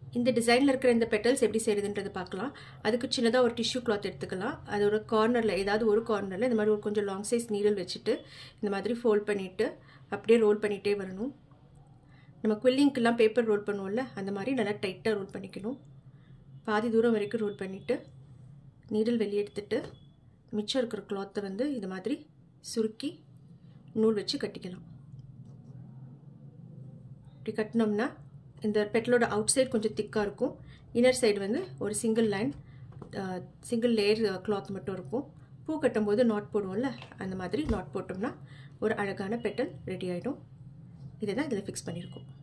இந்த டிசைனில் இருக்கிற இந்த பெட்டல்ஸ் எப்படி செய்யுதுன்றது பார்க்கலாம் அதுக்கு சின்னதாக ஒரு டிஷ்யூ கிளாத் எடுத்துக்கலாம் அதோட கார்னரில் ஏதாவது ஒரு கார்னரில் இந்த மாதிரி ஒரு கொஞ்சம் லாங் சைஸ் நீடல் வச்சுட்டு இந்த மாதிரி ஃபோல்ட் பண்ணிவிட்டு அப்படியே ரோல் பண்ணிகிட்டே வரணும் நம்ம குவில்லிங்க்கெல்லாம் பேப்பர் ரோல் பண்ணுவோம்ல அந்த மாதிரி நல்லா டைட்டாக ரோல் பண்ணிக்கணும் பாதி தூரம் வரைக்கும் ரோல் பண்ணிவிட்டு நீடல் வெளியே எடுத்துட்டு மிச்சம் இருக்கிற கிளாத்தை வந்து இது மாதிரி சுருக்கி நூல் வச்சு கட்டிக்கலாம் இப்படி கட்டினோம்னா இந்த பெட்டலோட அவுட் சைடு கொஞ்சம் திக்காக இருக்கும் இன்னர் சைடு வந்து ஒரு single line single layer cloth மட்டும் இருக்கும் பூ கட்டும்போது நாட் போடுவோம்ல அந்த மாதிரி நாட் போட்டோம்னா ஒரு அழகான பெட்டல் ரெடி ஆகிடும் இதை தான் இதில் ஃபிக்ஸ் பண்ணியிருக்கோம்